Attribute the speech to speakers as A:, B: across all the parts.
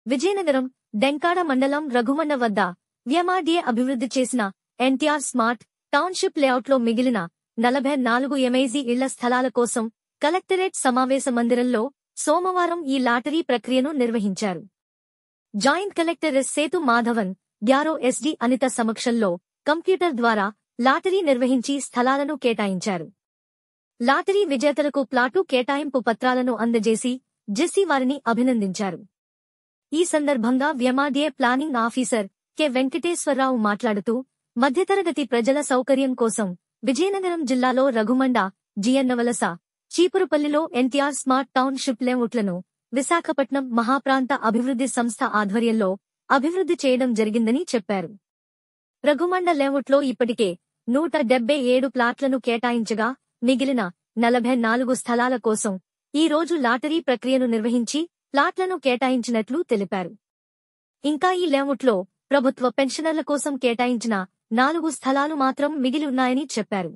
A: విజయనగరం డెంకాడ మండలం రఘుమండ వద్ద వ్యమాడిఏ అభివృద్ధి చేసిన ఎన్టీఆర్ స్మార్ట్ టౌన్షిప్ లేఅవుట్లో మిగిలిన నలభై నాలుగు ఎంఐజీ ఇళ్ల స్థలాల కోసం కలెక్టరేట్ సమావేశ మందిరంలో సోమవారం ఈ లాటరీ ప్రక్రియను నిర్వహించారు joint collector S Sethu Madhavan గ్యారో ఎస్డి అనిత సమక్షంలో కంప్యూటర్ ద్వారా లాటరీ నిర్వహించి స్థలాలను కేటాయించారు లాటరీ విజేతలకు ప్లాటు కేటాయింపు పత్రాలను అందజేసి జెస్సీ వారిని అభినందించారు ఈ సందర్భంగా వ్యమాడిఏ ప్లానింగ్ ఆఫీసర్ కె వెంకటేశ్వరరావు మాట్లాడుతూ మధ్యతరగతి ప్రజల సౌకర్యం కోసం విజయనగరం జిల్లాలో రఘుమండ జియన్నవలస చీపురుపల్లిలో ఎన్టీఆర్ స్మార్ట్ టౌన్షిప్ లేఅవుట్లను విశాఖపట్నం మహాప్రాంత అభివృద్ధి సంస్థ ఆధ్వర్యంలో అభివృద్ధి చేయడం జరిగిందని చెప్పారు రఘుమండ లేఅవుట్లో ఇప్పటికే నూట డెబ్బై ఏడు ప్లాట్లను కేటాయించగా మిగిలిన నలభై నాలుగు స్థలాల కోసం ఈ రోజు లాటరీ ప్రక్రియను నిర్వహించి ప్లాట్లను కేటాయించినట్లు తెలిపారు ఇంకా ఈ లేఅవుట్లో ప్రభుత్వ పెన్షనర్ల కోసం కేటాయించిన నాలుగు స్థలాలు మాత్రం మిగిలి ఉన్నాయని చెప్పారు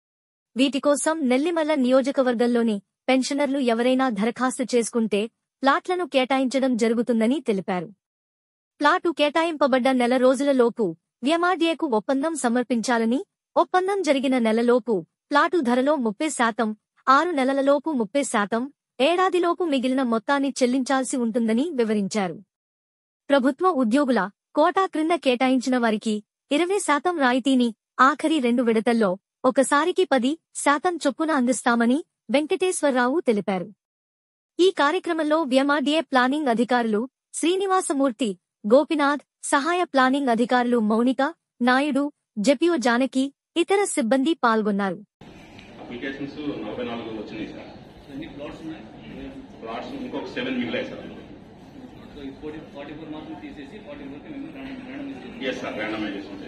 A: వీటి కోసం నెల్లిమల్ల నియోజకవర్గంలోని పెన్షనర్లు ఎవరైనా దరఖాస్తు చేసుకుంటే ప్లాట్లను కేటాయించడం జరుగుతుందని తెలిపారు ప్లాటు కేటాయింపబడ్డ నెల రోజులలోపు వ్యమాడియేకు ఒప్పందం సమర్పించాలని ఒప్పందం జరిగిన నెలలోపు ప్లాటు ధరలో ముప్పై శాతం ఆరు నెలలలోపు ముప్పై శాతం ఏడాదిలోపు మిగిలిన మొత్తాన్ని చెల్లించాల్సి ఉంటుందని వివరించారు ప్రభుత్వ ఉద్యోగుల కోటా క్రింద కేటాయించిన వారికి ఇరవై శాతం రాయితీని ఆఖరి రెండు విడతల్లో ఒకసారికి పది శాతం చొప్పున అందిస్తామని వెంకటేశ్వరరావు తెలిపారు ఈ కార్యక్రమంలో వ్యమాడిఏ ప్లానింగ్ అధికారులు శ్రీనివాసమూర్తి గోపినాథ్ సహాయ ప్లానింగ్ అధికారులు మౌనిక నాయుడు జెపిఓ జానకి ఇతర సిబ్బంది పాల్గొన్నారు
B: అప్లికేషన్స్ నలభై నాలుగు వచ్చినాయి సార్
C: ఎన్ని ప్లాట్స్ ఉన్నాయి
B: ప్లాట్స్ ఇంకొక సెవెన్ మిగిలాయి సార్
C: సో ఈ ఫోర్టీ ఫార్టీ ఫోర్ మాత్రం తీసేసి ఫార్టీ ఫోర్కి మేము random
B: yes sir randomization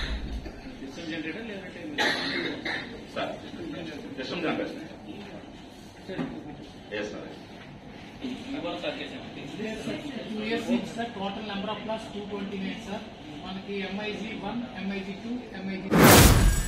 C: system generator లేదంటే మీరు-
B: sir system generation yes sir
C: ఇవాళ స్టార్ట్ చేసామండి
D: టూ ఇయర్స్ నుంచి sir total number of plots two twenty nine sir మనకి MIG one MIG two MIG